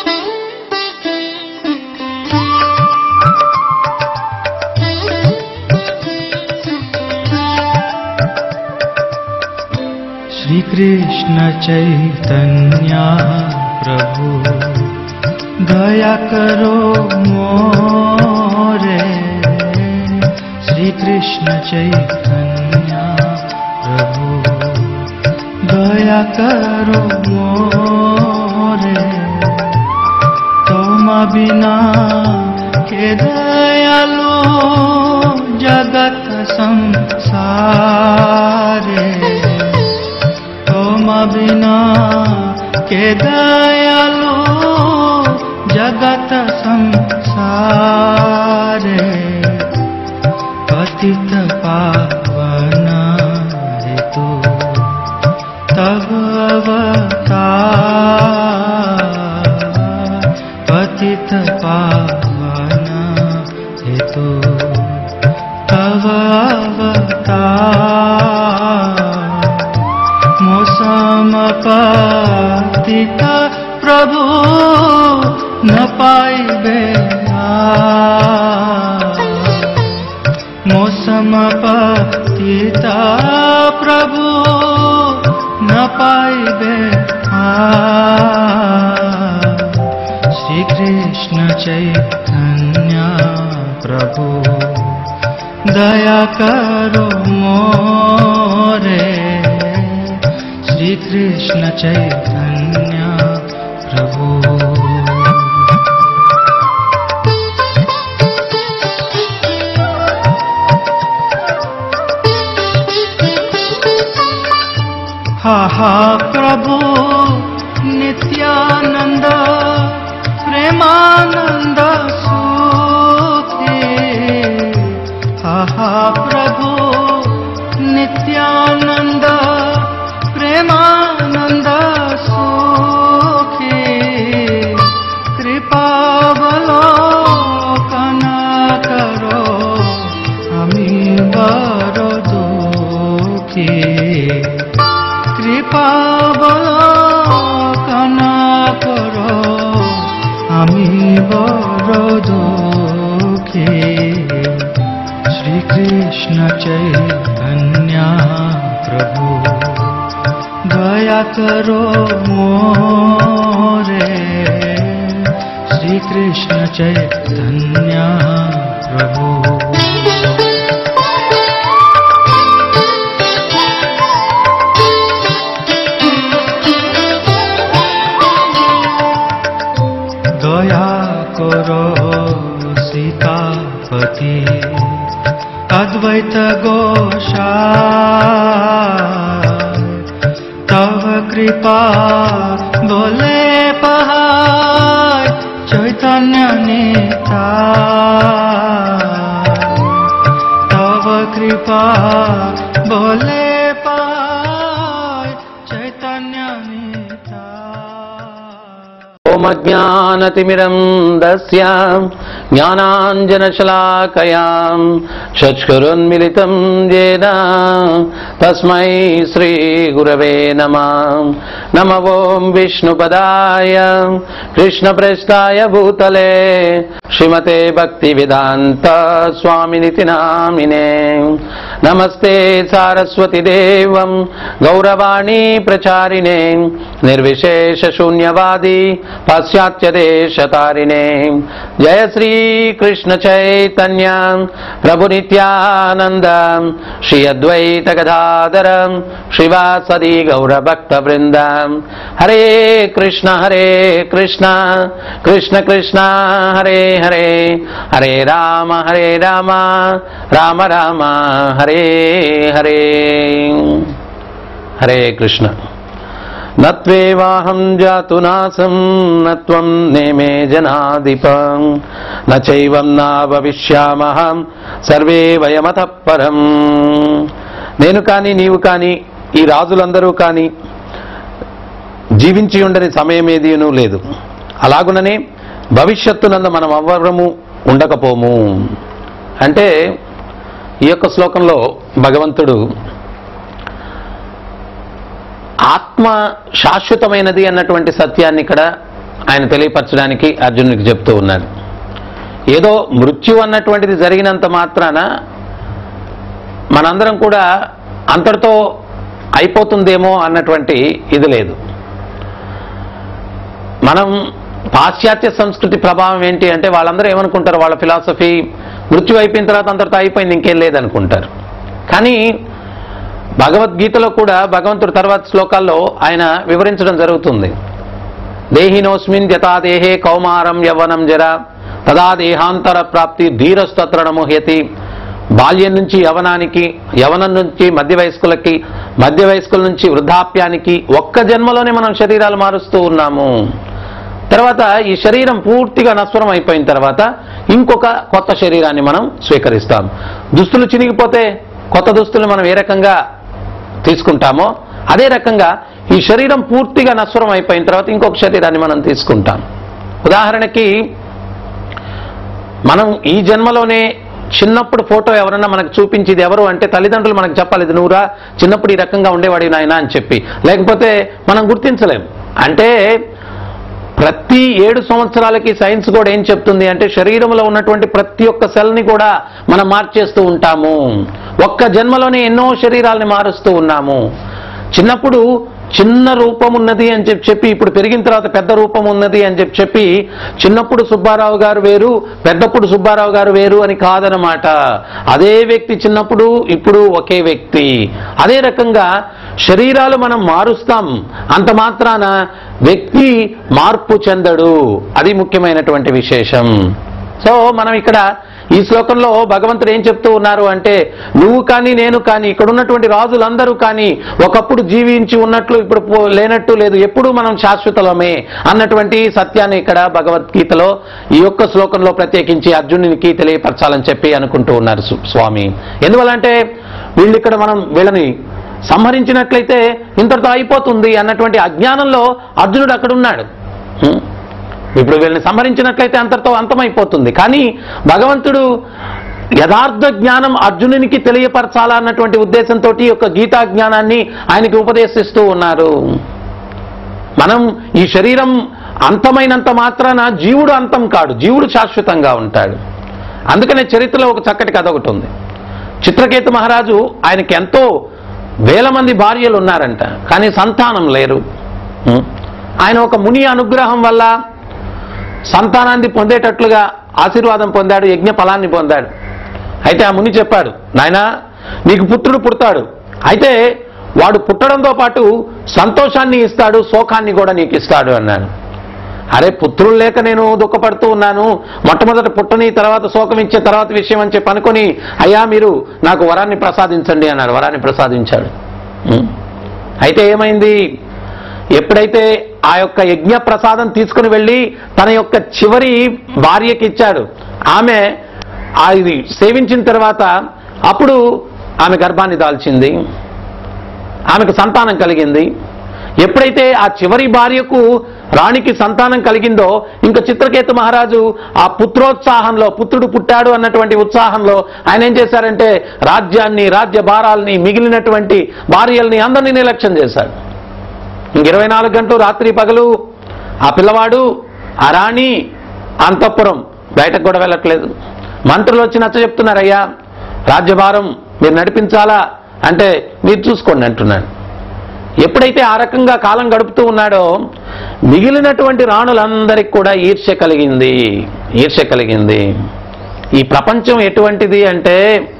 श्री कृष्ण चैतन्या प्रभु दया करो मोरे श्री कृष्ण चैतन्या प्रभु दया करो मोरे तुम बिना के दयालु जगत संसारे तुम बिना के दयालु जगत संसारे पतित पावन हेतु तब अवतार पतित पावन हेतु तब अवतार मौसम पतित प्रभु न पाइबे मौसम पतित प्रभु न पाइबे श्री कृष्ण चैतन्य प्रभु दया करो मोरे श्री कृष्ण चैतन्य प्रभु हा हा प्रभु नित्यानंद प्रेमानंद सुखी हा हा प्रभु नित्यानंद प्रेमानंद सुखी कृपा बलोकन करो আমি বড় দুঃখী কৃপা বলকনা করো আমি বড় দুঃখী শ্রীকৃষ্ণ চৈতন্য প্রভু দয়া করো মোরে শ্রীকৃষ্ণ চৈতন্য প্রভু দয়া করো সীতাপতি অদ্বৈত গোষা তব কৃপা বলে পাহায় চৈতন্য নেতা তব কৃপা বলে পায় চৈতন্য নেতা ओमज्ञानतिमिरं दस्य ज्ञानाञ्जनशलाकयां चक्षुरुन्मिलितं येन तस्मै श्रीगुरवे नमः नम ॐ विष्णुपदाय कृष्णप्रेष्ठाय भूतले श्रीमते भक्तिवेदान्त स्वामिनिति नामिने नमस्ते सारस्वतिदेवं गौरवाणी प्रचारिणे निर्विशेषशून्यवादी पाश्चात्यदेशतारिणे जय श्रीकृष्ण चैतन्य प्रभु नित्यानन्द श्री अद्वैत गदाधर श्रीवासदि गौरभक्तवृन्द हरे कृष्ण हरे कृष्ण कृष्ण कृष्ण हरे हरे हरे राम हरे राम राम राम हरे हरे हरे कृष्ण నత్వేవాహం జాతు నాసం నత్వం నేమే జనాధిపం నైవం నా భవిష్యామహం సర్వే వయమత పరం నేను కానీ నీవు కానీ ఈ రాజులందరూ కానీ జీవించి ఉండని సమయం ఏదీనూ లేదు అలాగుననే భవిష్యత్తునందు మనం ఎవ్వరము ఉండకపోము అంటే ఈ యొక్క శ్లోకంలో భగవంతుడు ఆత్మ శాశ్వతమైనది అన్నటువంటి సత్యాన్ని ఇక్కడ ఆయన తెలియపరచడానికి అర్జునుడికి చెప్తూ ఉన్నాడు ఏదో మృత్యు అన్నటువంటిది జరిగినంత మాత్రాన మనందరం కూడా అంతటితో అయిపోతుందేమో అన్నటువంటి ఇది లేదు మనం పాశ్చాత్య సంస్కృతి ప్రభావం ఏంటి అంటే వాళ్ళందరూ ఏమనుకుంటారు వాళ్ళ ఫిలాసఫీ మృత్యు అయిపోయిన తర్వాత అంతటితో అయిపోయింది ఇంకేం లేదనుకుంటారు కానీ భగవద్గీతలో కూడా భగవంతుడు తర్వాత శ్లోకాల్లో ఆయన వివరించడం జరుగుతుంది దేహినోస్మిన్ యథా దేహే కౌమారం యవ్వనం జర తదా దేహాంతర ప్రాప్తి ధీరస్తత్ర నమోహ్యతి బాల్యం నుంచి యవనానికి యవనం నుంచి మధ్య వయస్కులకి మధ్య వయస్కుల నుంచి వృద్ధాప్యానికి ఒక్క జన్మలోనే మనం శరీరాలు మారుస్తూ ఉన్నాము తర్వాత ఈ శరీరం పూర్తిగా నశ్వరం అయిపోయిన తర్వాత ఇంకొక కొత్త శరీరాన్ని మనం స్వీకరిస్తాం దుస్తులు చినిగిపోతే కొత్త దుస్తులు మనం ఏ రకంగా తీసుకుంటామో అదే రకంగా ఈ శరీరం పూర్తిగా నశ్వరం అయిపోయిన తర్వాత ఇంకొక శరీరాన్ని మనం తీసుకుంటాం ఉదాహరణకి మనం ఈ జన్మలోనే చిన్నప్పుడు ఫోటో ఎవరన్నా మనకు చూపించేది ఎవరు అంటే తల్లిదండ్రులు మనకు చెప్పాలి ఇది నువ్వురా చిన్నప్పుడు ఈ రకంగా ఉండేవాడి నాయన అని చెప్పి లేకపోతే మనం గుర్తించలేం అంటే ప్రతి ఏడు సంవత్సరాలకి సైన్స్ కూడా ఏం చెప్తుంది అంటే శరీరంలో ఉన్నటువంటి ప్రతి ఒక్క సెల్ని కూడా మనం మార్చేస్తూ ఉంటాము ఒక్క జన్మలోనే ఎన్నో శరీరాలని మారుస్తూ ఉన్నాము చిన్నప్పుడు చిన్న రూపం ఉన్నది అని చెప్పి చెప్పి ఇప్పుడు పెరిగిన తర్వాత పెద్ద రూపం ఉన్నది అని చెప్పి చెప్పి చిన్నప్పుడు సుబ్బారావు గారు వేరు పెద్దప్పుడు సుబ్బారావు గారు వేరు అని కాదనమాట అదే వ్యక్తి చిన్నప్పుడు ఇప్పుడు ఒకే వ్యక్తి అదే రకంగా శరీరాలు మనం మారుస్తాం అంత మాత్రాన వ్యక్తి మార్పు చెందడు అది ముఖ్యమైనటువంటి విశేషం సో మనం ఇక్కడ ఈ శ్లోకంలో భగవంతుడు ఏం చెప్తూ ఉన్నారు అంటే నువ్వు కానీ నేను కానీ ఇక్కడ ఉన్నటువంటి రాజులందరూ కానీ ఒకప్పుడు జీవించి ఉన్నట్లు ఇప్పుడు పో- లేనట్టు లేదు ఎప్పుడు మనం శాశ్వతలమే అన్నటువంటి సత్యాన్ని ఇక్కడ భగవద్గీతలో ఈ యొక్క శ్లోకంలో ప్రత్యేకించి అర్జునునికి తెలియపరచాలని చెప్పి అనుకుంటూ ఉన్నారు సు- స్వామి ఎందువల్లంటే వీళ్ళు ఇక్కడ మనం వీళ్ళని సంహరించినట్లయితే ఇంతటితో అయిపోతుంది అన్నటువంటి అజ్ఞానంలో అర్జునుడు అక్కడ ఉన్నాడు హ్మ్? ఇప్పుడు వీళ్ళని సంహరించినట్లయితే అంతటితో అంతమైపోతుంది కానీ భగవంతుడు యథార్థ జ్ఞానం అర్జునునికి తెలియపరచాలా అన్నటువంటి ఉద్దేశంతో ఈ యొక్క గీతా జ్ఞానాన్ని ఆయనకి ఉపదేశిస్తూ ఉన్నారు మనం ఈ శరీరం అంతమైనంత మాత్రాన జీవుడు అంతం కాడు జీవుడు శాశ్వతంగా ఉంటాడు అందుకనే చరిత్రలో ఒక చక్కటి కథ ఒకటి ఉంది చిత్రకేతు మహారాజు ఆయనకి ఎంతో వేల మంది భార్యలు ఉన్నారంట కానీ సంతానం లేరు ఉం. ఆయన ఒక ముని అనుగ్రహం వల్ల సంతానాన్ని పొందేటట్లుగా ఆశీర్వాదం పొందాడు యజ్ఞ ఫలాన్ని పొందాడు అయితే ఆ ముని చెప్పాడు నాయనా నీకు పుత్రుడు పుడతాడు అయితే వాడు పుట్టడంతో పాటు సంతోషాన్ని ఇస్తాడు శోకాన్ని కూడా నీకు ఇస్తాడు అన్నాడు అరే పుత్రులు లేక నేను దుఃఖపడుతూ ఉన్నాను మొట్టమొదట పుట్టని తర్వాత శోకం ఇచ్చే తర్వాత విషయం అని చెప్పి అనుకొని అయ్యా మీరు నాకు వరాన్ని ప్రసాదించండి అన్నాడు వరాన్ని ప్రసాదించాడు ఉం. అయితే ఏమైంది ఎప్పుడైతే ఆ యొక్క యజ్ఞ ప్రసాదం తీసుకుని వెళ్ళి తన యొక్క చివరి భార్యకి ఇచ్చాడు ఆమె ఆ ఇది సేవించిన తర్వాత అప్పుడు ఆమె గర్భాన్ని దాల్చింది ఆమెకు సంతానం కలిగింది ఎప్పుడైతే ఆ చివరి భార్యకు రాణికి సంతానం కలిగిందో ఇంకా చిత్రకేతు మహారాజు ఆ పుత్రోత్సాహంలో పుత్రుడు పుట్టాడు అన్నటువంటి ఉత్సాహంలో ఆయన ఏం చేశారంటే రాజ్యాన్ని రాజ్య భారాల్ని మిగిలినటువంటి భార్యల్ని అందరినీ నిర్లక్ష్యం చేశాడు ఇంక ఇరవై నాలుగు గంటలు రాత్రి పగలు ఆ పిల్లవాడు ఆ రాణి అంతఃపురం బయటకు కూడా వెళ్ళట్లేదు మంత్రులు వచ్చి నచ్చ చెప్తున్నారు అయ్యా రాజ్యభారం మీరు నడిపించాలా అంటే మీరు చూసుకోండి అంటున్నాడు ఎప్పుడైతే ఆ రకంగా కాలం గడుపుతూ ఉన్నాడో మిగిలినటువంటి రాణులందరికీ కూడా ఈర్ష్య కలిగింది ఈర్ష్య కలిగింది ఈ ప్రపంచం ఎటువంటిది అంటే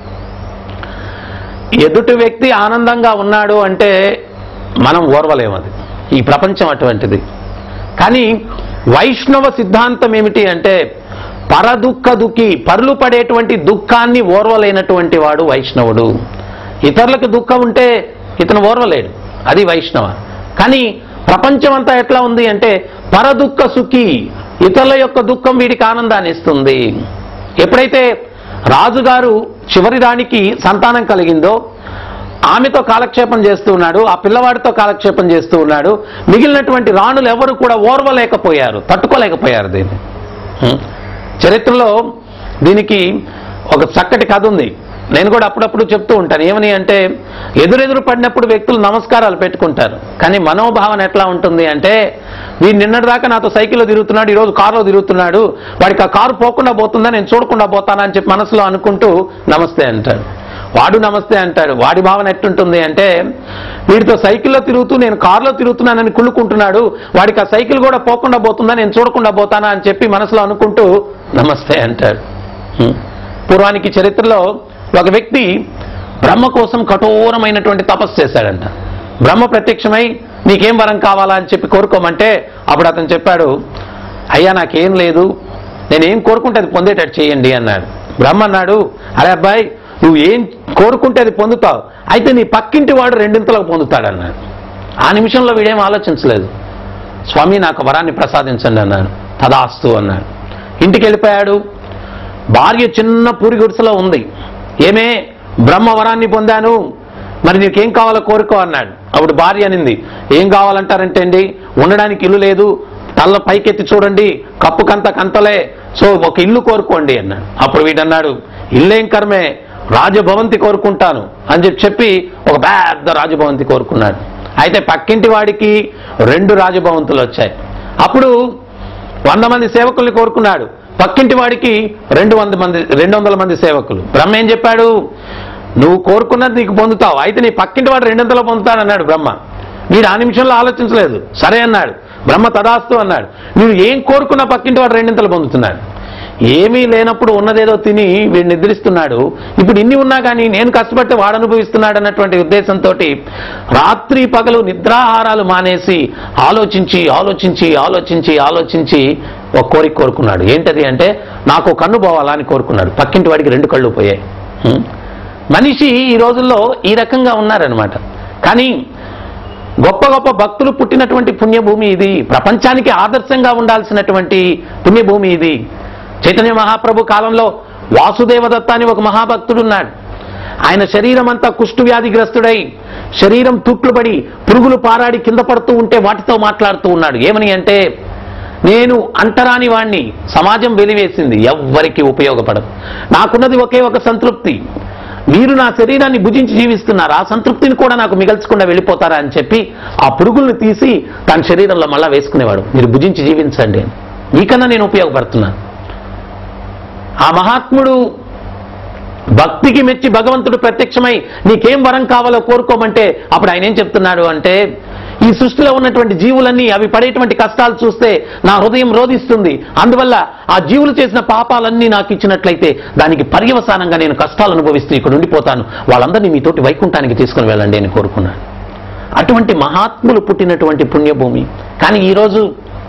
ఎదుటి వ్యక్తి ఆనందంగా ఉన్నాడు అంటే మనం ఓర్వలేము అది ఈ ప్రపంచం అటువంటిది కానీ వైష్ణవ సిద్ధాంతం ఏమిటి అంటే పరదుఃఖ దుఃఖి పరులు పడేటువంటి దుఃఖాన్ని ఓర్వలేనటువంటి వాడు వైష్ణవుడు ఇతరులకు దుఃఖం ఉంటే ఇతను ఓర్వలేడు అది వైష్ణవ కానీ ప్రపంచం అంతా ఎట్లా ఉంది అంటే పరదుఃఖ సుఖి ఇతరుల యొక్క దుఃఖం వీడికి ఆనందాన్ని ఇస్తుంది ఎప్పుడైతే రాజుగారు చివరి రాణికి సంతానం కలిగిందో ఆమెతో కాలక్షేపం చేస్తూ ఉన్నాడు ఆ పిల్లవాడితో కాలక్షేపం చేస్తూ ఉన్నాడు మిగిలినటువంటి రాణులు ఎవరు కూడా ఓర్వలేకపోయారు తట్టుకోలేకపోయారు దీన్ని హ్మ్. చరిత్రలో దీనికి ఒక చక్కటి కథ ఉంది నేను కూడా అప్పుడప్పుడు చెప్తూ ఉంటాను ఏమని అంటే ఎదురెదురు పడినప్పుడు వ్యక్తులు నమస్కారాలు పెట్టుకుంటారు కానీ మనోభావన ఎట్లా ఉంటుంది అంటే వీడు నిన్నటిదాకా నాతో సైకిల్లో తిరుగుతున్నాడు ఈరోజు కారులో తిరుగుతున్నాడు వాడికి ఆ కారు పోకుండా పోతుందా నేను చూడకుండా పోతానా అని చెప్పి మనసులో అనుకుంటూ నమస్తే అంటాడు వాడు నమస్తే అంటాడు వాడి భావన ఎట్టుంటుంది అంటే వీడితో సైకిల్లో తిరుగుతూ నేను కారులో తిరుగుతున్నానని కుళ్ళుకుంటున్నాడు వాడికి ఆ సైకిల్ కూడా పోకుండా పోతుందా నేను చూడకుండా పోతానా అని చెప్పి మనసులో అనుకుంటూ నమస్తే అంటాడు హ్మ్. పూర్వానికి చరిత్రలో ఒక వ్యక్తి బ్రహ్మ కోసం కఠోరమైనటువంటి తపస్సు చేశాడంట బ్రహ్మ ప్రత్యక్షమై నీకేం వరం కావాలా అని చెప్పి కోరుకోమంటే అప్పుడు అతను చెప్పాడు అయ్యా నాకేం లేదు నేనేం కోరుకుంటే అది పొందేటట్టు చేయండి అన్నాడు బ్రహ్మ అన్నాడు అరే అబ్బాయి నువ్వు ఏం కోరుకుంటే అది పొందుతావు అయితే నీ పక్కింటి వాడు రెండింతలకు పొందుతాడు అన్నాడు ఆ నిమిషంలో వీడేం ఆలోచించలేదు స్వామి నాకు వరాన్ని ప్రసాదించండి అన్నాడు తదాస్తు అన్నాడు ఇంటికి వెళ్ళిపోయాడు భార్య చిన్న పూరి గుడిసెలో ఉంది ఏమే బ్రహ్మ వరాన్ని పొందాను మరి నీకేం కావాలో కోరుకో అన్నాడు అప్పుడు భార్య అనింది ఏం కావాలంటారంటే అండి ఉండడానికి ఇల్లు లేదు తల్ల పైకెత్తి చూడండి కప్పు కంత కంతలే సో ఒక ఇల్లు కోరుకోండి అన్నాడు అప్పుడు వీడన్నాడు ఇల్లేం కర్మే రాజభవంతి కోరుకుంటాను అని చెప్పి చెప్పి ఒక పెద్ద రాజభవంతి కోరుకున్నాడు అయితే పక్కింటి వాడికి రెండు రాజభవంతులు వచ్చాయి అప్పుడు వంద మంది సేవకుల్ని కోరుకున్నాడు పక్కింటి వాడికి రెండు వంద మంది రెండు వందల మంది సేవకులు బ్రహ్మ ఏం చెప్పాడు నువ్వు కోరుకున్నది నీకు పొందుతావు అయితే నీ పక్కింటి వాడు రెండొందలు పొందుతాడు అన్నాడు బ్రహ్మ వీడు ఆ నిమిషంలో ఆలోచించలేదు సరే అన్నాడు బ్రహ్మ తదాస్తు అన్నాడు నువ్వు ఏం కోరుకున్నా పక్కింటి వాడు రెండింతలు పొందుతున్నాడు ఏమీ లేనప్పుడు ఉన్నదేదో తిని వీడు నిద్రిస్తున్నాడు ఇప్పుడు ఇన్ని ఉన్నా కానీ నేను కష్టపడితే వాడు అనుభవిస్తున్నాడు అన్నటువంటి ఉద్దేశంతో రాత్రి పగలు నిద్రాహారాలు మానేసి ఆలోచించి ఆలోచించి ఆలోచించి ఆలోచించి ఒక కోరిక కోరుకున్నాడు ఏంటది అంటే నాకు కన్ను పోవాలా అని కోరుకున్నాడు పక్కింటి వాడికి రెండు కళ్ళు పోయాయి హ్మ్. మనిషి ఈ రోజుల్లో ఈ రకంగా ఉన్నారనమాట కానీ గొప్ప గొప్ప భక్తులు పుట్టినటువంటి పుణ్యభూమి ఇది ప్రపంచానికి ఆదర్శంగా ఉండాల్సినటువంటి పుణ్యభూమి ఇది చైతన్య మహాప్రభు కాలంలో వాసుదేవదత్త అని ఒక మహాభక్తుడు ఉన్నాడు ఆయన శరీరం అంతా కుష్టు వ్యాధిగ్రస్తుడై శరీరం తుట్లుపడి పురుగులు పారాడి కింద పడుతూ ఉంటే వాటితో మాట్లాడుతూ ఉన్నాడు ఏమని అంటే నేను అంటరాని వాణ్ణి సమాజం వెలివేసింది ఎవ్వరికి ఉపయోగపడదు నాకున్నది ఒకే ఒక సంతృప్తి మీరు నా శరీరాన్ని భుజించి జీవిస్తున్నారు ఆ సంతృప్తిని కూడా నాకు మిగల్చకుండా వెళ్ళిపోతారా అని చెప్పి ఆ పురుగుల్ని తీసి తన శరీరంలో మళ్ళా వేసుకునేవాడు మీరు భుజించి జీవించండి అని. మీకన్నా నేను ఉపయోగపడుతున్నాను ఆ మహాత్ముడు భక్తికి మెచ్చి భగవంతుడు ప్రత్యక్షమై నీకేం వరం కావాలో కోరుకోమంటే అప్పుడు ఆయన ఏం చెప్తున్నాడు అంటే ఈ సృష్టిలో ఉన్నటువంటి జీవులన్నీ అవి పడేటువంటి కష్టాలు చూస్తే నా హృదయం రోధిస్తుంది అందువల్ల ఆ జీవులు చేసిన పాపాలన్నీ నాకు ఇచ్చినట్లయితే దానికి పర్యవసానంగా నేను కష్టాలు అనుభవిస్తూ ఇక్కడ ఉండిపోతాను వాళ్ళందరినీ మీతోటి వైకుంఠానికి తీసుకుని వెళ్ళండి అని కోరుకున్నాను అటువంటి మహాత్ములు పుట్టినటువంటి పుణ్యభూమి కానీ ఈరోజు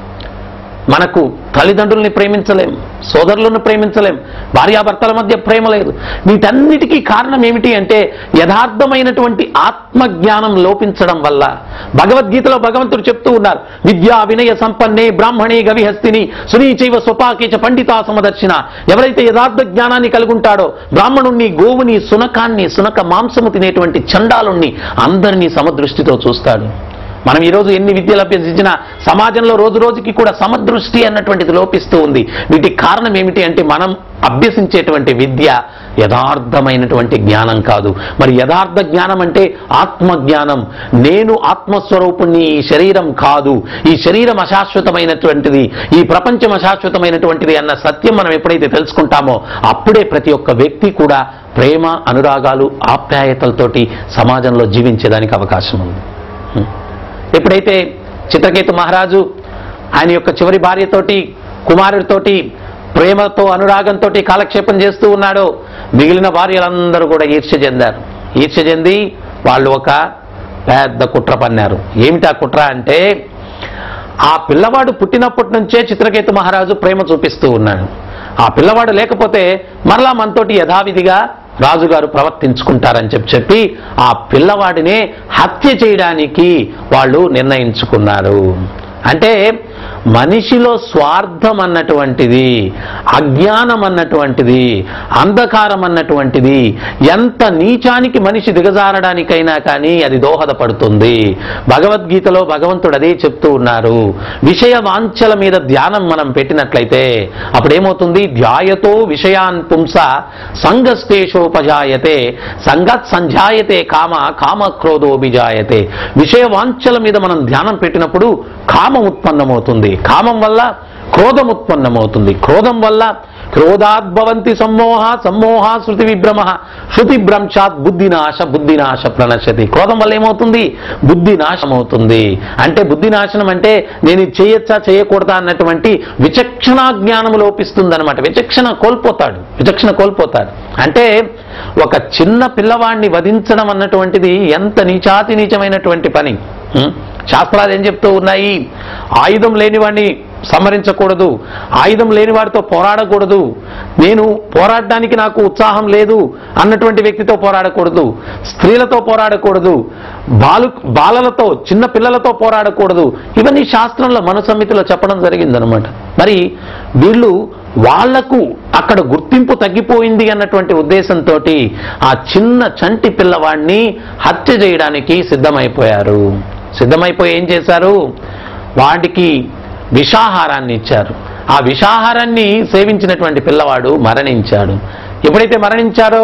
మనకు తల్లిదండ్రుల్ని ప్రేమించలేం సోదరులను ప్రేమించలేం భార్యాభర్తల మధ్య ప్రేమ లేదు వీటన్నిటికీ కారణం ఏమిటి అంటే యథార్థమైనటువంటి ఆత్మజ్ఞానం లోపించడం వల్ల భగవద్గీతలో భగవంతుడు చెప్తూ ఉన్నారు విద్యా వినయ సంపన్నే బ్రాహ్మణే గవిహస్తిని సునీచైవ స్వపాకేచ పండితా సమదర్శిన ఎవరైతే యథార్థ జ్ఞానాన్ని కలిగి ఉంటాడో బ్రాహ్మణుణ్ణి గోవుని సునకాన్ని సునక మాంసము తినేటువంటి చండాలుణ్ణి అందరినీ సమదృష్టితో చూస్తాడు మనం ఈరోజు ఎన్ని విద్యలు అభ్యసించినా సమాజంలో రోజు రోజుకి కూడా సమదృష్టి అన్నటువంటిది లోపిస్తూ ఉంది వీటికి కారణం ఏమిటి అంటే మనం అభ్యసించేటువంటి విద్య యథార్థమైనటువంటి జ్ఞానం కాదు మరి యథార్థ జ్ఞానం అంటే ఆత్మ జ్ఞానం నేను ఆత్మస్వరూపుణ్ణి ఈ శరీరం కాదు ఈ శరీరం అశాశ్వతమైనటువంటిది ఈ ప్రపంచం అశాశ్వతమైనటువంటిది అన్న సత్యం మనం ఎప్పుడైతే తెలుసుకుంటామో అప్పుడే ప్రతి ఒక్క వ్యక్తి కూడా ప్రేమ అనురాగాలు ఆప్యాయతలతోటి సమాజంలో జీవించేదానికి అవకాశం ఉంది హ్మ్. ఎప్పుడైతే చిత్రకేతు మహారాజు ఆయన యొక్క చివరి భార్యతోటి కుమారుడితోటి ప్రేమతో అనురాగంతో కాలక్షేపం చేస్తూ ఉన్నాడో మిగిలిన భార్యలందరూ కూడా ఈర్ష్య చెందారు ఈర్ష్య చెంది వాళ్ళు ఒక పెద్ద కుట్ర పన్నారు ఏమిటి ఆ కుట్ర అంటే ఆ పిల్లవాడు పుట్టినప్పటి నుంచే చిత్రకేతు మహారాజు ప్రేమ చూపిస్తూ ఉన్నాడు ఆ పిల్లవాడు లేకపోతే మరలా మనతోటి యథావిధిగా రాజుగారు ప్రవర్తించుకుంటారని చెప్పి చెప్పి ఆ పిల్లవాడినే హత్య చేయడానికి వాళ్ళు నిర్ణయించుకున్నారు అంటే మనిషిలో స్వార్థం అన్నటువంటిది అజ్ఞానం అన్నటువంటిది అంధకారం అన్నటువంటిది ఎంత నీచానికి మనిషి దిగజారడానికైనా కానీ అది దోహదపడుతుంది భగవద్గీతలో భగవంతుడు అదే చెప్తూ ఉన్నారు విషయ వాంఛల మీద ధ్యానం మనం పెట్టినట్లయితే అప్పుడేమవుతుంది ధ్యాయతో విషయాన్ పుంస సంగస్తేషోపజాయతే సంగత్ సంజాయతే కామ కామ క్రోధోభిజాయతే విషయ వాంఛల మీద మనం ధ్యానం పెట్టినప్పుడు కామం ఉత్పన్నమవుతుంది కామం వల్ల క్రోధం ఉత్పన్నమవుతుంది క్రోధం వల్ల క్రోధాద్భవంతి సమ్మోహ సమ్మోహ శృతి విభ్రమ శృతి భ్రంశాత్ బుద్ధినాశ బుద్ధినాశ ప్రణశ్యతి క్రోధం వల్ల ఏమవుతుంది బుద్ధి నాశనం అవుతుంది అంటే బుద్ధి నాశనం అంటే నేను ఇది చేయొచ్చా చేయకూడదా అన్నటువంటి విచక్షణ జ్ఞానం లోపిస్తుంది అనమాట విచక్షణ కోల్పోతాడు విచక్షణ కోల్పోతాడు అంటే ఒక చిన్న పిల్లవాడిని వధించడం అన్నటువంటిది ఎంత నీచాతి నీచమైనటువంటి పని ఉం? శాస్త్రాలు ఏం చెప్తూ ఉన్నాయి ఆయుధం లేనివాడిని సంహరించకూడదు ఆయుధం లేని వాడితో పోరాడకూడదు నేను పోరాడడానికి నాకు ఉత్సాహం లేదు అన్నటువంటి వ్యక్తితో పోరాడకూడదు స్త్రీలతో పోరాడకూడదు బాలు బాలలతో చిన్న పిల్లలతో పోరాడకూడదు ఇవన్నీ శాస్త్రంలో మన సమితిలో చెప్పడం జరిగిందనమాట మరి వీళ్ళు వాళ్లకు అక్కడ గుర్తింపు తగ్గిపోయింది అన్నటువంటి ఉద్దేశంతో ఆ చిన్న చంటి పిల్లవాడిని హత్య చేయడానికి సిద్ధమైపోయారు సిద్ధమైపోయి ఏం చేశారు వాడికి విషాహారాన్ని ఇచ్చారు ఆ విషాహారాన్ని సేవించినటువంటి పిల్లవాడు మరణించాడు ఎప్పుడైతే మరణించారో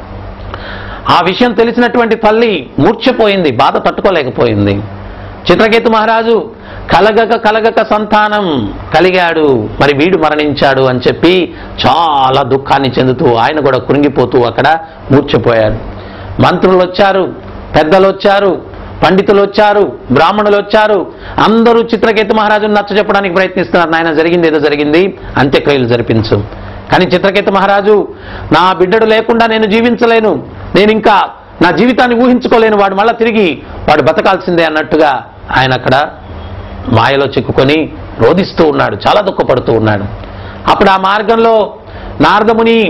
ఆ విషయం తెలిసినటువంటి తల్లి మూర్ఛపోయింది బాధ తట్టుకోలేకపోయింది చిత్రకేతు మహారాజు కలగక కలగక సంతానం కలిగాడు మరి వీడు మరణించాడు అని చెప్పి చాలా దుఃఖాన్ని చెందుతూ ఆయన కూడా కృంగిపోతూ అక్కడ మూర్ఛపోయాడు మంత్రులు వచ్చారు పెద్దలు వచ్చారు పండితులు వచ్చారు బ్రాహ్మణులు వచ్చారు అందరూ చిత్రకేతు మహారాజును నచ్చ చెప్పడానికి ప్రయత్నిస్తున్నారు నాయన జరిగింది ఏదో జరిగింది అంత్యక్రియలు జరిపించు కానీ చిత్రకేతు మహారాజు నా బిడ్డడు లేకుండా నేను జీవించలేను నేను ఇంకా నా జీవితాన్ని ఊహించుకోలేను వాడు మళ్ళా తిరిగి వాడు బతకాల్సిందే అన్నట్టుగా ఆయన అక్కడ మాయలో చిక్కుకొని రోధిస్తూ ఉన్నాడు చాలా దుఃఖపడుతూ ఉన్నాడు అప్పుడు ఆ మార్గంలో నారదముని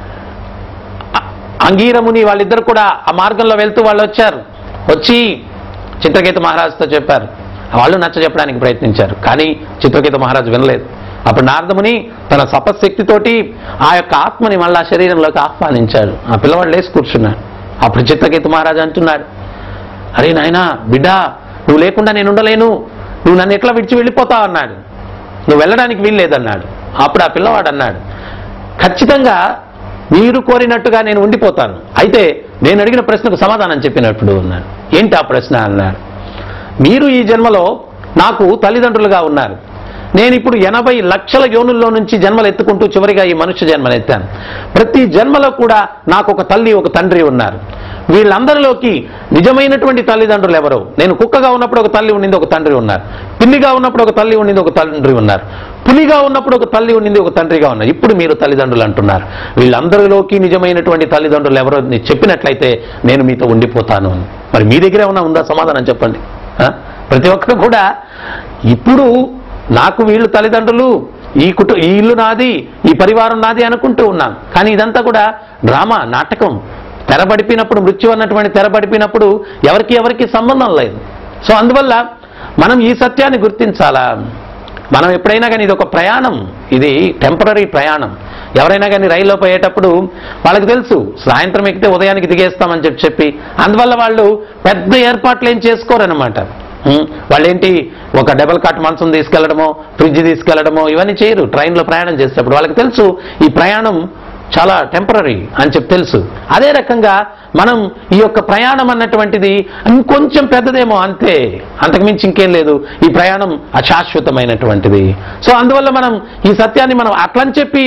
అ- అంగీరముని వాళ్ళిద్దరు కూడా ఆ మార్గంలో వెళ్తూ వాళ్ళు వచ్చారు వచ్చి చిత్రకేతు మహారాజుతో చెప్పారు వాళ్ళు నచ్చ చెప్పడానికి ప్రయత్నించారు కానీ చిత్రకేతు మహారాజు వినలేదు అప్పుడు నారదముని తన సపశక్తితోటి ఆ యొక్క ఆత్మని మళ్ళా శరీరంలోకి ఆహ్వానించాడు ఆ పిల్లవాడు లేచి కూర్చున్నాడు అప్పుడు చిత్రకేతు మహారాజు అంటున్నాడు అరే నాయనా బిడ్డ నువ్వు లేకుండా నేను ఉండలేను నువ్వు నన్ను ఎట్లా విడిచి వెళ్ళిపోతావు అన్నాడు నువ్వు వెళ్ళడానికి వీల్లేదన్నాడు అప్పుడు ఆ పిల్లవాడు అన్నాడు ఖచ్చితంగా మీరు కోరినట్టుగా నేను ఉండిపోతాను అయితే నేను అడిగిన ప్రశ్నకు సమాధానం చెప్పినప్పుడు అన్నాడు ఏంటి ఆ ప్రశ్న అన్నాడు మీరు ఈ జన్మలో నాకు తల్లిదండ్రులుగా ఉన్నారు నేను ఇప్పుడు ఎనభై లక్షల యోనుల్లో నుంచి జన్మలు ఎత్తుకుంటూ చివరిగా ఈ మనుష్య జన్మను ఎత్తాను ప్రతి జన్మలో కూడా నాకు ఒక తల్లి ఒక తండ్రి ఉన్నారు వీళ్ళందరిలోకి నిజమైనటువంటి తల్లిదండ్రులు ఎవరు నేను కుక్కగా ఉన్నప్పుడు ఒక తల్లి ఉండింది ఒక తండ్రి ఉన్నారు పిల్లిగా ఉన్నప్పుడు ఒక తల్లి ఉండింది ఒక తండ్రి ఉన్నారు పులిగా ఉన్నప్పుడు ఒక తల్లి ఉండింది ఒక తండ్రిగా ఉన్నారు ఇప్పుడు మీరు తల్లిదండ్రులు అంటున్నారు వీళ్ళందరిలోకి నిజమైనటువంటి తల్లిదండ్రులు ఎవరో అని చెప్పినట్లయితే నేను మీతో ఉండిపోతాను అని మరి మీ దగ్గర ఏమైనా ఉందా సమాధానం చెప్పండి ఆ? ప్రతి ఒక్కరు కూడా ఇప్పుడు నాకు వీళ్ళు తల్లిదండ్రులు ఈ కుటు ఈ ఇల్లు నాది ఈ పరివారం నాది అనుకుంటూ ఉన్నాం కానీ ఇదంతా కూడా డ్రామా నాటకం తెరబడిపినప్పుడు మృత్యు అన్నటువంటి తెరబడిపినప్పుడు ఎవరికి ఎవరికి సంబంధం లేదు సో అందువల్ల మనం ఈ సత్యాన్ని గుర్తించాలా మనం ఎప్పుడైనా కానీ ఇది ఒక ప్రయాణం ఇది టెంపరీ ప్రయాణం ఎవరైనా కానీ రైల్లో పోయేటప్పుడు వాళ్ళకి తెలుసు సాయంత్రం ఎక్కితే ఉదయానికి దిగేస్తామని చెప్పి చెప్పి అందువల్ల వాళ్ళు పెద్ద ఏర్పాట్లు ఏం చేసుకోరనమాట ఉం, వాళ్ళేంటి ఒక డబల్ కాట్ మంచం తీసుకెళ్లడమో ఫ్రిడ్జ్ తీసుకెళ్లడమో ఇవన్నీ చేయరు ట్రైన్లో ప్రయాణం చేసేటప్పుడు వాళ్ళకి తెలుసు ఈ ప్రయాణం చాలా టెంపరీ అని చెప్పి తెలుసు అదే రకంగా మనం ఈ యొక్క ప్రయాణం అన్నటువంటిది ఇంకొంచెం పెద్దదేమో అంతే అంతకుమించి ఇంకేం లేదు ఈ ప్రయాణం అశాశ్వతమైనటువంటిది సో అందువల్ల మనం ఈ సత్యాన్ని మనం అట్లని చెప్పి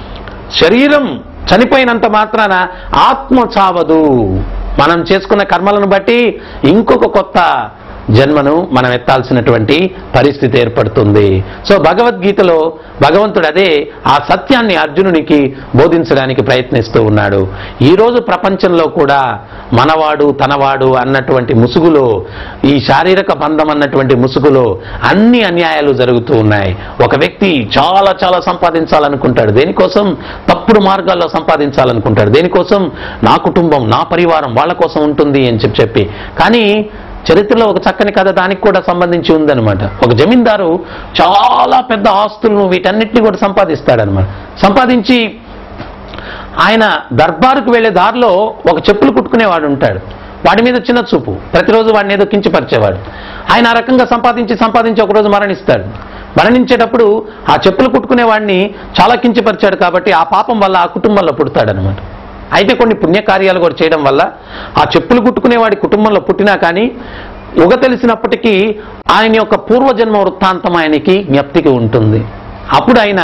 శరీరం చనిపోయినంత మాత్రాన ఆత్మ చావదు మనం చేసుకున్న కర్మలను బట్టి ఇంకొక కొత్త జన్మను మనం ఎత్తాల్సినటువంటి పరిస్థితి ఏర్పడుతుంది సో భగవద్గీతలో భగవంతుడు అదే ఆ సత్యాన్ని అర్జునునికి బోధించడానికి ప్రయత్నిస్తూ ఉన్నాడు ఈరోజు ప్రపంచంలో కూడా మనవాడు తనవాడు అన్నటువంటి ముసుగులో ఈ శారీరక బంధం అన్నటువంటి ముసుగులో అన్ని అన్యాయాలు జరుగుతూ ఉన్నాయి ఒక వ్యక్తి చాలా చాలా సంపాదించాలనుకుంటాడు దేనికోసం తప్పుడు మార్గాల్లో సంపాదించాలనుకుంటాడు దేనికోసం నా కుటుంబం నా పరివారం వాళ్ళ కోసం ఉంటుంది అని చెప్పి చెప్పి కానీ చరిత్రలో ఒక చక్కని కథ దానికి కూడా సంబంధించి ఉందన్నమాట ఒక జమీందారు చాలా పెద్ద ఆస్తులను వీటన్నిటిని కూడా సంపాదిస్తాడనమాట సంపాదించి ఆయన దర్బారుకు వెళ్లే దారిలో ఒక చెప్పులు కుట్టుకునేవాడు ఉంటాడు వాడి మీద చిన్న చూపు ప్రతిరోజు వాడిని ఏదో కించపరిచేవాడు ఆయన ఆ రకంగా సంపాదించి సంపాదించి ఒకరోజు మరణిస్తాడు మరణించేటప్పుడు ఆ చెప్పులు కుట్టుకునే వాడిని చాలా కించపరిచాడు కాబట్టి ఆ పాపం వల్ల ఆ కుటుంబంలో పుడతాడనమాట అయితే కొన్ని పుణ్యకార్యాలు కూడా చేయడం వల్ల ఆ చెప్పులు కుట్టుకునే వాడి కుటుంబంలో పుట్టినా కానీ ఉగ తెలిసినప్పటికీ ఆయన యొక్క పూర్వజన్మ వృత్తాంతం ఆయనకి జ్ఞప్తికి ఉంటుంది అప్పుడు ఆయన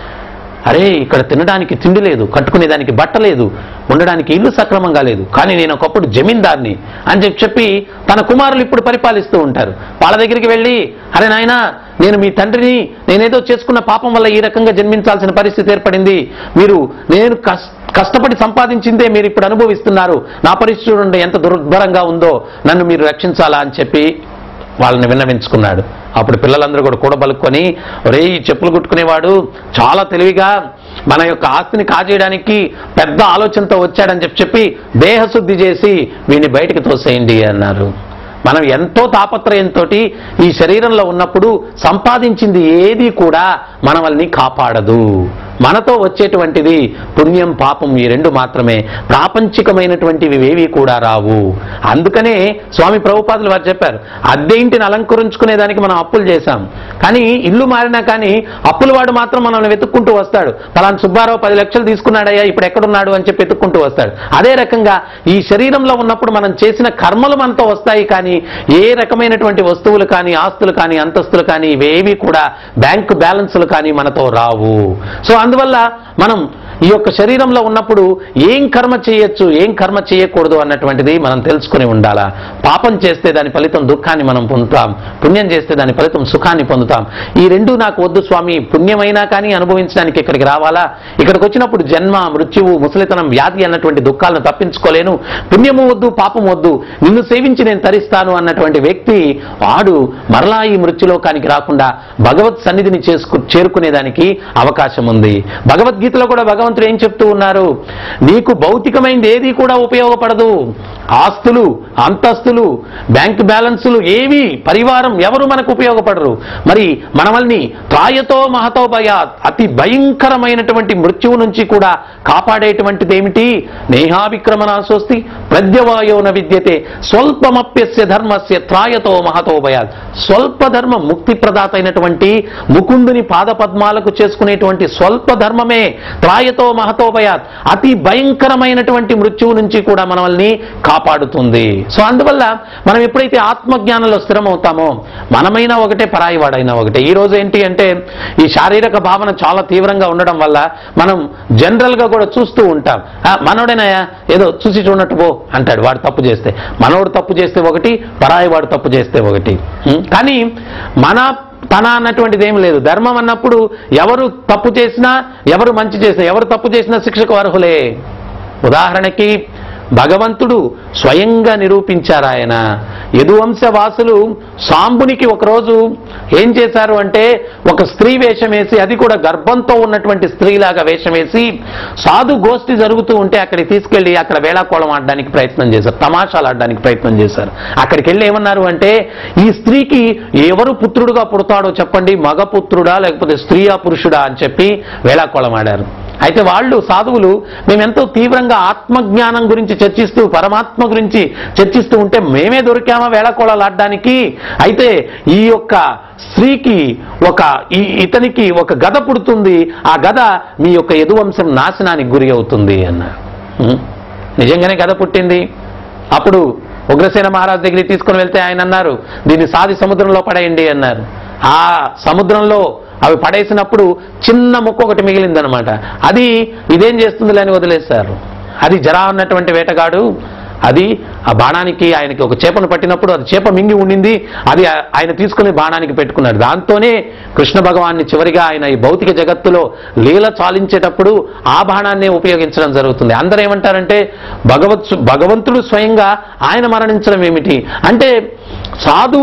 అరే ఇక్కడ తినడానికి తిండి లేదు కట్టుకునేదానికి బట్ట లేదు ఉండడానికి ఇల్లు సక్రమంగా లేదు కానీ నేను ఒకప్పుడు జమీందార్ని అని చెప్పి చెప్పి తన కుమారులు ఇప్పుడు పరిపాలిస్తూ ఉంటారు వాళ్ళ దగ్గరికి వెళ్ళి అరే నాయనా నేను మీ తండ్రిని నేనేదో చేసుకున్న పాపం వల్ల ఈ రకంగా జన్మించాల్సిన పరిస్థితి ఏర్పడింది మీరు నేను కస్- కష్టపడి సంపాదించిందే మీరు ఇప్పుడు అనుభవిస్తున్నారు నా పరిస్థితి చూడండి ఎంత దుర్భరంగా ఉందో నన్ను మీరు రక్షించాలా అని చెప్పి వాళ్ళని విన్నవించుకున్నాడు అప్పుడు పిల్లలందరూ కూడా కూడబలుక్కొని ఒరే ఈ చెప్పులు కుట్టుకునేవాడు చాలా తెలివిగా మన యొక్క ఆస్తిని కాజేయడానికి పెద్ద ఆలోచనతో వచ్చాడని చెప్పి చెప్పి దేహశుద్ధి చేసి వీడిని బయటికి తోసేయండి అన్నారు మనం ఎంతో తాపత్రయంతో ఈ శరీరంలో ఉన్నప్పుడు సంపాదించింది ఏది కూడా మనల్ని కాపాడదు మనతో వచ్చేటువంటిది పుణ్యం పాపం ఈ రెండు మాత్రమే ప్రాపంచికమైనటువంటివి ఏవి కూడా రావు అందుకనే స్వామి ప్రభుపాదులు వారు చెప్పారు అద్దె ఇంటిని అలంకరించుకునే దానికి మనం అప్పులు చేశాం కానీ ఇల్లు మారినా కానీ అప్పుల వాడు మాత్రం మనల్ని వెతుక్కుంటూ వస్తాడు పలానా సుబ్బారావు పది లక్షలు తీసుకున్నాడయ్యా ఇప్పుడు ఎక్కడున్నాడు అని చెప్పి వెతుక్కుంటూ వస్తాడు అదే రకంగా ఈ శరీరంలో ఉన్నప్పుడు మనం చేసిన కర్మలు మనతో వస్తాయి కానీ ఏ రకమైనటువంటి వస్తువులు కానీ ఆస్తులు కానీ అంతస్తులు కానీ ఇవేవి కూడా బ్యాంకు బ్యాలెన్సులు కానీ మనతో రావు సో అందువల్ల మనం ఈ యొక్క శరీరంలో ఉన్నప్పుడు ఏం కర్మ చేయొచ్చు ఏం కర్మ చేయకూడదు అన్నటువంటిది మనం తెలుసుకుని ఉండాలా పాపం చేస్తే దాని ఫలితం దుఃఖాన్ని మనం పొందుతాం పుణ్యం చేస్తే దాని ఫలితం సుఖాన్ని పొందుతాం ఈ రెండు నాకు వద్దు స్వామి పుణ్యమైనా కానీ అనుభవించడానికి ఇక్కడికి రావాలా ఇక్కడికి వచ్చినప్పుడు జన్మ మృత్యువు ముసలితనం వ్యాధి అన్నటువంటి దుఃఖాలను తప్పించుకోలేను పుణ్యము వద్దు పాపం వద్దు నిన్ను సేవించి నేను తరిస్తాను అన్నటువంటి వ్యక్తి వాడు మరలా ఈ మృత్యులోకానికి రాకుండా భగవత్ సన్నిధిని చేసుకు చేరుకునేదానికి అవకాశం ఉంది భగవద్గీతలో కూడా భగవంతుడు ఏం చెప్తూ ఉన్నారు నీకు భౌతికమైనది ఏది కూడా ఉపయోగపడదు ఆస్తులు అంతస్తులు బ్యాంక్ బ్యాలెన్సులు ఏవి పరివారం ఎవరు మనకు ఉపయోగపడరు మరి మనమల్ని త్రాయతో మహతో భయాత్ అతి భయంకరమైనటువంటి మృత్యువు నుంచి కూడా కాపాడేటువంటిది ఏమిటి నేహావిక్రమణాసోస్తి ప్రద్యవాయోన విద్యతే స్వల్పమప్యస్య ధర్మస్య త్రాయతో మహతో భయాత్ స్వల్ప ధర్మం ముక్తి ప్రదాత అయినటువంటి ముకుందుని పాదపద్మాలకు చేసుకునేటువంటి స్వల్ప ధర్మమే త్రాయతో మహతో భయాత్ అతి భయంకరమైనటువంటి మృత్యువు నుంచి కూడా మనల్ని కాపాడుతుంది సో అందువల్ల మనం ఎప్పుడైతే ఆత్మజ్ఞానంలో స్థిరమవుతామో మనమైనా ఒకటే పరాయి వాడైనా ఒకటే ఈ రోజు ఏంటి అంటే ఈ శారీరక భావన చాలా తీవ్రంగా ఉండడం వల్ల మనం జనరల్ గా కూడా చూస్తూ ఉంటాం "ఆ, మనోడేనాయా ఏదో చూసి చూడనట్టు పో అంటాడు వాడు తప్పు చేస్తే మనోడు తప్పు చేస్తే ఒకటి పరాయి వాడు తప్పు చేస్తే ఒకటి ఉం? కానీ మన తన అన్నటువంటిది ఏం లేదు ధర్మం అన్నప్పుడు ఎవరు తప్పు చేసినా ఎవరు మంచి చేసినా ఎవరు తప్పు చేసినా శిక్షకు అర్హులే ఉదాహరణకి భగవంతుడు స్వయంగా నిరూపించారు ఆయన యదువంశ వాసులు సాంబునికి ఒకరోజు ఏం చేశారు అంటే ఒక స్త్రీ వేషం వేసి అది కూడా గర్భంతో ఉన్నటువంటి స్త్రీలాగా వేషం వేసి సాధు గోష్ఠి జరుగుతూ ఉంటే అక్కడికి తీసుకెళ్లి అక్కడ వేళాకోళం ఆడడానికి ప్రయత్నం చేశారు తమాషాలు ఆడడానికి ప్రయత్నం చేశారు అక్కడికి వెళ్ళి ఏమన్నారు అంటే ఈ స్త్రీకి ఎవరు పుత్రుడుగా పుడతాడో చెప్పండి మగ పుత్రుడా లేకపోతే స్త్రీయా పురుషుడా అని చెప్పి వేళాకోళం ఆడారు అయితే వాళ్ళు సాధువులు మేమెంతో తీవ్రంగా ఆత్మజ్ఞానం గురించి చర్చిస్తూ పరమాత్మ గురించి చర్చిస్తూ ఉంటే మేమే దొరికామా వేళకోళాలు ఆడడానికి అయితే ఈ యొక్క స్త్రీకి ఒక ఈ ఇతనికి ఒక గద పుడుతుంది ఆ గద మీ యొక్క యదువంశం నాశనానికి గురి అవుతుంది అన్నారు ఉం? నిజంగానే గద పుట్టింది అప్పుడు ఉగ్రసేన మహారాజ్ దగ్గరికి తీసుకుని వెళ్తే ఆయన అన్నారు దీన్ని సాది సముద్రంలో పడేయండి అన్నారు ఆ సముద్రంలో అవి పడేసినప్పుడు చిన్న ముక్క ఒకటి మిగిలిందనమాట అది ఇదేం చేస్తుందిలే అని వదిలేశారు అది జరా ఉన్నటువంటి వేటగాడు అది ఆ బాణానికి ఆయనకి ఒక చేపను పట్టినప్పుడు అది చేప మింగి ఉండింది అది ఆ- ఆయన తీసుకుని బాణానికి పెట్టుకున్నాడు దాంతోనే కృష్ణ భగవాన్ని చివరిగా ఆయన ఈ భౌతిక జగత్తులో లీల చాలించేటప్పుడు ఆ బాణాన్నే ఉపయోగించడం జరుగుతుంది అందరూ ఏమంటారంటే భగవత్ భగవంతుడు స్వయంగా ఆయన మరణించడం ఏమిటి అంటే సాధువు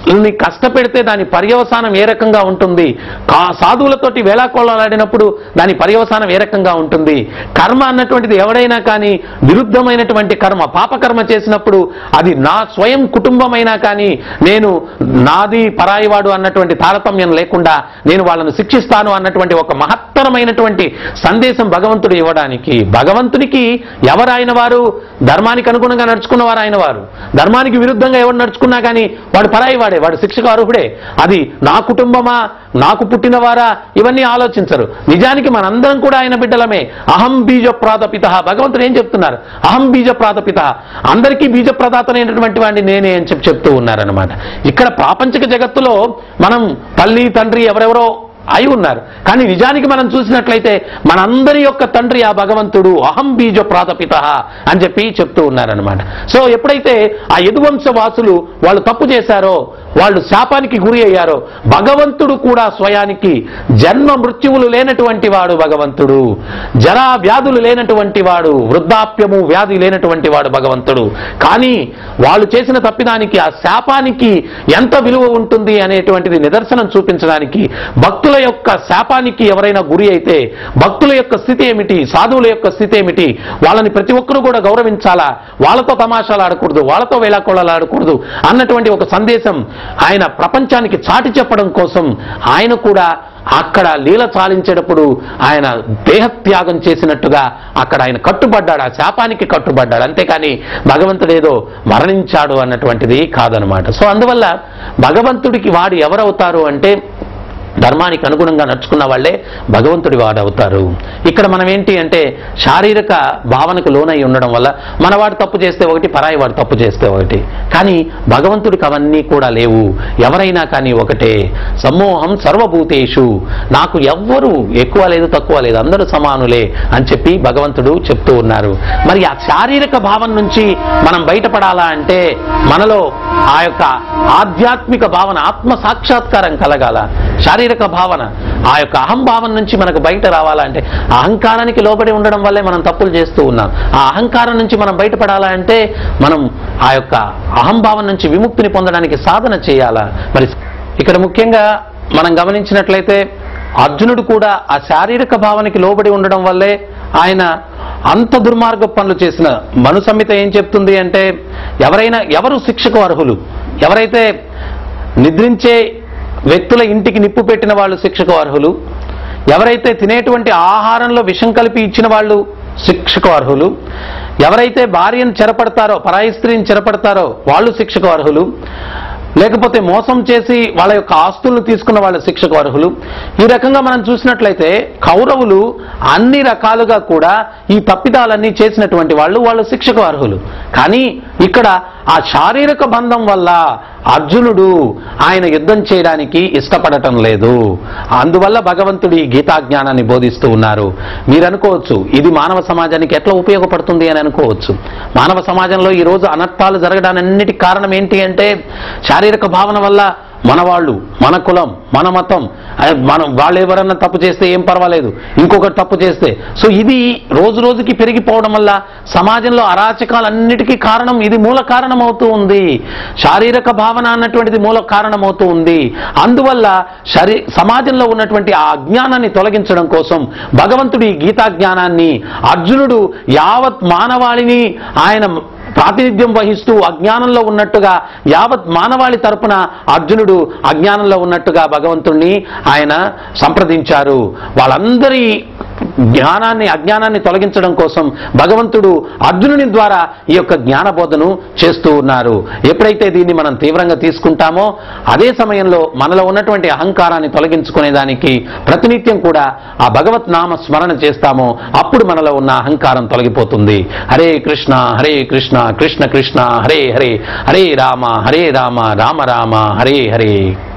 ని కష్టపెడితే దాని పర్యవసానం ఏ రకంగా ఉంటుంది కా సాధువులతోటి వేలాకోళాడినప్పుడు దాని పర్యవసానం ఏ రకంగా ఉంటుంది కర్మ అన్నటువంటిది ఎవడైనా కానీ విరుద్ధమైనటువంటి కర్మ పాపకర్మ చేసినప్పుడు అది నా స్వయం కుటుంబమైనా కానీ నేను నాది పరాయివాడు అన్నటువంటి తారతమ్యం లేకుండా నేను వాళ్ళను శిక్షిస్తాను అన్నటువంటి ఒక మహత్తరమైనటువంటి సందేశం భగవంతుడు ఇవ్వడానికి భగవంతునికి ఎవరాయన వారు ధర్మానికి అనుగుణంగా నడుచుకున్న వారు ఆయన వారు ధర్మానికి విరుద్ధంగా ఎవరు నడుచుకున్నా కానీ వాడు పరాయి వాడే వాడు శిక్షకు అర్హుడే అది నా కుటుంబమా నాకు పుట్టినవారా ఇవన్నీ ఆలోచించరు నిజానికి మనందరం కూడా ఆయన బిడ్డలమే అహం బీజ ప్రాతపిత భగవంతుడు ఏం చెప్తున్నారు అహం బీజ ప్రాతపిత అందరికీ బీజ ప్రదాతనైనటువంటి వాడిని నేనే అని చెప్పి చెప్తూ ఉన్నారనమాట ఇక్కడ ప్రాపంచిక జగత్తులో మనం తల్లి తండ్రి ఎవరెవరో అయి ఉన్నారు కానీ నిజానికి మనం చూసినట్లయితే మనందరి యొక్క తండ్రి ఆ భగవంతుడు అహం బీజ ప్రాతపిత అని చెప్పి చెప్తూ ఉన్నారనమాట సో ఎప్పుడైతే ఆ యదువంశ వాసులు వాళ్ళు తప్పు చేశారో వాళ్ళు శాపానికి గురి అయ్యారో భగవంతుడు కూడా స్వయానికి జన్మ మృత్యువులు లేనటువంటి వాడు భగవంతుడు జరా వ్యాధులు లేనటువంటి వాడు వృద్ధాప్యము వ్యాధి లేనటువంటి వాడు భగవంతుడు కానీ వాళ్ళు చేసిన తప్పిదానికి ఆ శాపానికి ఎంత విలువ ఉంటుంది అనేటువంటిది నిదర్శనం చూపించడానికి భక్తుల యొక్క శాపానికి ఎవరైనా గురి అయితే భక్తుల యొక్క స్థితి ఏమిటి సాధువుల యొక్క స్థితి ఏమిటి వాళ్ళని ప్రతి ఒక్కరూ కూడా గౌరవించాలా వాళ్ళతో తమాషాలు ఆడకూడదు వాళ్ళతో వేళాకోళాలు ఆడకూడదు అన్నటువంటి ఒక సందేశం ఆయన ప్రపంచానికి చాటి చెప్పడం కోసం ఆయన కూడా అక్కడ లీల చాలించేటప్పుడు ఆయన దేహత్యాగం చేసినట్టుగా అక్కడ ఆయన కట్టుబడ్డాడు ఆ శాపానికి కట్టుబడ్డాడు అంతేకాని భగవంతుడు ఏదో మరణించాడు అన్నటువంటిది కాదనమాట సో అందువల్ల భగవంతుడికి వాడు ఎవరవుతారు అంటే ధర్మానికి అనుగుణంగా నడుచుకున్న వాళ్ళే భగవంతుడి వాడు అవుతారు ఇక్కడ మనం ఏంటి అంటే శారీరక భావనకు లోనై ఉండడం వల్ల మనవాడు తప్పు చేస్తే ఒకటి పరాయి వాడు తప్పు చేస్తే ఒకటి కానీ భగవంతుడికి అవన్నీ కూడా లేవు ఎవరైనా కానీ ఒకటే సమూహం సర్వభూతేషు నాకు ఎవ్వరు ఎక్కువ లేదు తక్కువ లేదు అందరూ సమానులే అని చెప్పి భగవంతుడు చెప్తూ ఉన్నారు మరి ఆ శారీరక భావం నుంచి మనం బయటపడాలా అంటే మనలో ఆ యొక్క ఆధ్యాత్మిక భావన ఆత్మ సాక్షాత్కారం కలగాల శారీరక భావన ఆ యొక్క అహంభావం నుంచి మనకు బయట రావాలంటే ఆ అహంకారానికి లోబడి ఉండడం వల్లే మనం తప్పులు చేస్తూ ఉన్నాం ఆ అహంకారం నుంచి మనం బయటపడాలా అంటే మనం ఆ యొక్క అహంభావం నుంచి విముక్తిని పొందడానికి సాధన చేయాలా మరి ఇక్కడ ముఖ్యంగా మనం గమనించినట్లయితే అర్జునుడు కూడా ఆ శారీరక భావనకి లోబడి ఉండడం వల్లే ఆయన అంత దుర్మార్గ పనులు చేసిన మను సంహిత ఏం చెప్తుంది అంటే ఎవరైనా ఎవరు శిక్షకు అర్హులు ఎవరైతే నిద్రించే వ్యక్తుల ఇంటికి నిప్పు పెట్టిన వాళ్ళు శిక్షకు అర్హులు ఎవరైతే తినేటువంటి ఆహారంలో విషం కలిపి ఇచ్చిన వాళ్ళు శిక్షకు అర్హులు ఎవరైతే భార్యను చెరపడతారో పరాయి స్త్రీని చెరపడతారో వాళ్ళు శిక్షకు అర్హులు లేకపోతే మోసం చేసి వాళ్ళ యొక్క ఆస్తులను తీసుకున్న వాళ్ళ శిక్షకు అర్హులు ఈ రకంగా మనం చూసినట్లయితే కౌరవులు అన్ని రకాలుగా కూడా ఈ తప్పిదాలన్నీ చేసినటువంటి వాళ్ళు వాళ్ళు శిక్షకు అర్హులు కానీ ఇక్కడ ఆ శారీరక బంధం వల్ల అర్జునుడు ఆయన యుద్ధం చేయడానికి ఇష్టపడటం లేదు అందువల్ల భగవంతుడు ఈ గీతా జ్ఞానాన్ని బోధిస్తూ ఉన్నారు మీరు అనుకోవచ్చు ఇది మానవ సమాజానికి ఎట్లా ఉపయోగపడుతుంది అని అనుకోవచ్చు మానవ సమాజంలో ఈ రోజు అనర్థాలు జరగడాన్నిటికి కారణం ఏంటి అంటే శారీరక భావన వల్ల మన వాళ్ళు మన కులం మన మతం అదే మనం వాళ్ళు ఎవరన్నా తప్పు చేస్తే ఏం పర్వాలేదు ఇంకొకటి తప్పు చేస్తే సో ఇది రోజు రోజుకి పెరిగిపోవడం వల్ల సమాజంలో అరాచకాలన్నిటికీ కారణం ఇది మూల కారణం అవుతూ ఉంది శారీరక భావన అన్నటువంటిది మూల కారణం అవుతూ ఉంది అందువల్ల శరీ సమాజంలో ఉన్నటువంటి ఆ అజ్ఞానాన్ని తొలగించడం కోసం భగవంతుడి ఈ గీతా జ్ఞానాన్ని అర్జునుడు యావత్ మానవాళిని ఆయన ప్రాతినిధ్యం వహిస్తూ అజ్ఞానంలో ఉన్నట్టుగా యావత్ మానవాళి తరపున అర్జునుడు అజ్ఞానంలో ఉన్నట్టుగా భగవంతుణ్ణి ఆయన సంప్రదించారు వాళ్ళందరి జ్ఞానాన్ని అజ్ఞానాన్ని తొలగించడం కోసం భగవంతుడు అర్జునుని ద్వారా ఈ యొక్క జ్ఞానబోధను చేస్తూ ఉన్నారు ఎప్పుడైతే దీన్ని మనం తీవ్రంగా తీసుకుంటామో అదే సమయంలో మనలో ఉన్నటువంటి అహంకారాన్ని తొలగించుకునే దానికి ప్రతినిత్యం కూడా ఆ భగవత్ నామ స్మరణ చేస్తామో అప్పుడు మనలో ఉన్న అహంకారం తొలగిపోతుంది హరే కృష్ణ హరే కృష్ణ కృష్ణ కృష్ణ హరే హరే హరే రామ హరే రామ రామ రామ హరే హరే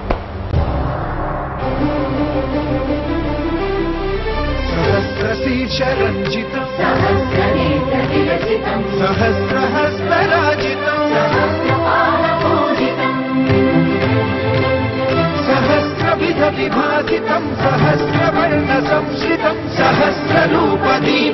सहस्रशीर्षरञ्जितम् सहस्रनेत्रविरचितम् सहस्रहस्तराजितम् सहस्रपालपूजितम् सहस्रविधविभासितम् सहस्रवर्णसंश्रितम् सहस्ररूपदीप्तम्